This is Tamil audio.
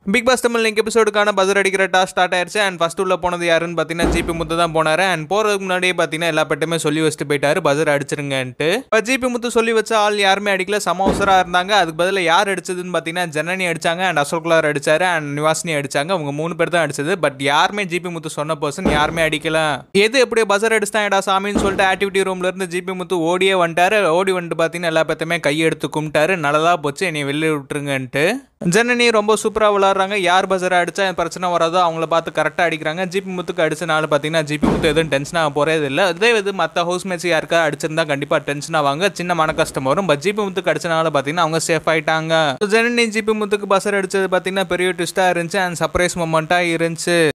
பிக் பாஸ் தமிழ் லிங்க் எபிசோடுக்கான பஜர் அடிக்கிற டாஸ் ஸ்டார்ட் ஆயிருச்சு அண்ட் ஃபர்ஸ்ட் உள்ள போனது யாருன்னு பார்த்தீங்கன்னா ஜிபி முத்து தான் போனாரு அண்ட் போறதுக்கு முன்னாடியே பார்த்தீங்கன்னா எல்லா பட்டுமே சொல்லி வச்சுட்டு போயிட்டாரு பஜர் அடிச்சிருங்கன்ட்டு இப்போ ஜிபி முத்து சொல்லி வச்ச ஆள் யாருமே அடிக்கல சமோசரா இருந்தாங்க அதுக்கு பதிலா யார் அடிச்சதுன்னு பார்த்தீங்கன்னா ஜனனி அடிச்சாங்க அண்ட் அசோக் குலார் அடிச்சாரு அண்ட் நிவாசினி அடிச்சாங்க அவங்க மூணு பேர் தான் அடிச்சது பட் யாருமே ஜிபி முத்து சொன்ன பர்சன் யாருமே அடிக்கல எது எப்படி பஜர் அடிச்சிட்டாங்கடா சாமின்னு சொல்லிட்டு ஆக்டிவிட்டி ரூம்ல இருந்து ஜிபி முத்து ஓடியே வந்துட்டாரு ஓடி வந்துட்டு பார்த்தீங்கன்னா எல்லா பேர்த்தையுமே கையெடுத்து கும்பிட்டாரு நல்லதா போச்சு என்னை வெளியே விட்டுருங்கன்ட்டு ஜனனி ரொம்ப சூப்பராக விளாட்றாங்க யார் பஜரை அடிச்சா என் பிரச்சனை வராதோ அவங்கள பார்த்து கரெக்டாக அடிக்கிறாங்க ஜிபி முத்துக்கு அடிச்சனால பார்த்தீங்கன்னா ஜிபி முத்து எதுவும் டென்ஷன் ஆக போகிறதே இல்லை அதே இது மற்ற ஹவுஸ் மேட்ச் யாருக்கா அடிச்சிருந்தா கண்டிப்பாக டென்ஷன் ஆவாங்க சின்ன மன கஷ்டம் வரும் பட் ஜிபி முத்துக்கு அடிச்சனால பார்த்தீங்கன்னா அவங்க சேஃப் ஆயிட்டாங்க ஜனனி ஜிபி முத்துக்கு பசர் அடிச்சது பார்த்தீங்கன்னா பெரிய ட்விஸ்ட்டாக இருந்துச்சு அண்ட் சர்ப்ரைஸ் மூமெண்ட்டாக இருந்துச்சு